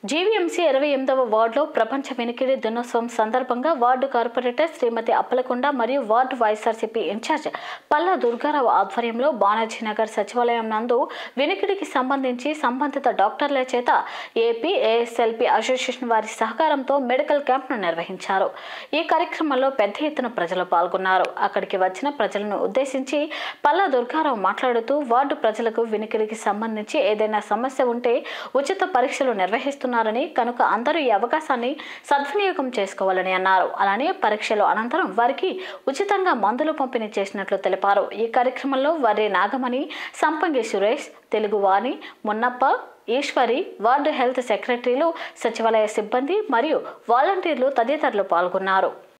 GVMC ఇరవై ఎనిమిదవ వార్డులో ప్రపంచ వినికిడి దినోత్సవం సందర్భంగా వార్డు కార్పొరేటర్ శ్రీమతి అప్పలకొండ మరియు ward YSRCP incharge Palla Durga Rao ఆధ్వర్యంలో బాలాజీనగర్ సచివాలయం నందు వినికిడికి సంబంధించి సంబంధిత డాక్టర్ల చేత ఏపీ ఏఎస్ఎల్పి అసోసియేషన్ వారి సహకారంతో మెడికల్ క్యాంప్ను నిర్వహించారు ఈ కార్యక్రమంలో పెద్ద ఎత్తున ప్రజలు పాల్గొన్నారు అక్కడికి వచ్చిన ప్రజలను ఉద్దేశించి పల్లా దుర్గారావు మాట్లాడుతూ వార్డు ప్రజలకు వినికిడికి సంబంధించి ఏదైనా సమస్య ఉంటే ఉచిత పరీక్షలు నిర్వహిస్తున్నారని కనుక అందరూ ఈ అవకాశాన్ని సద్వినియోగం చేసుకోవాలని అన్నారు అలానే పరీక్షల అనంతరం వారికి ఉచితంగా మందులు పంపిణీ చేసినట్లు తెలిపారు ఈ కార్యక్రమంలో వరి నాగమణి సంపంగి సురేష్ తెలుగువాణి మున్నప్ప ఈశ్వరి వార్డు హెల్త్ సెక్రటరీలు సచివాలయ సిబ్బంది మరియు వాలంటీర్లు తదితరులు పాల్గొన్నారు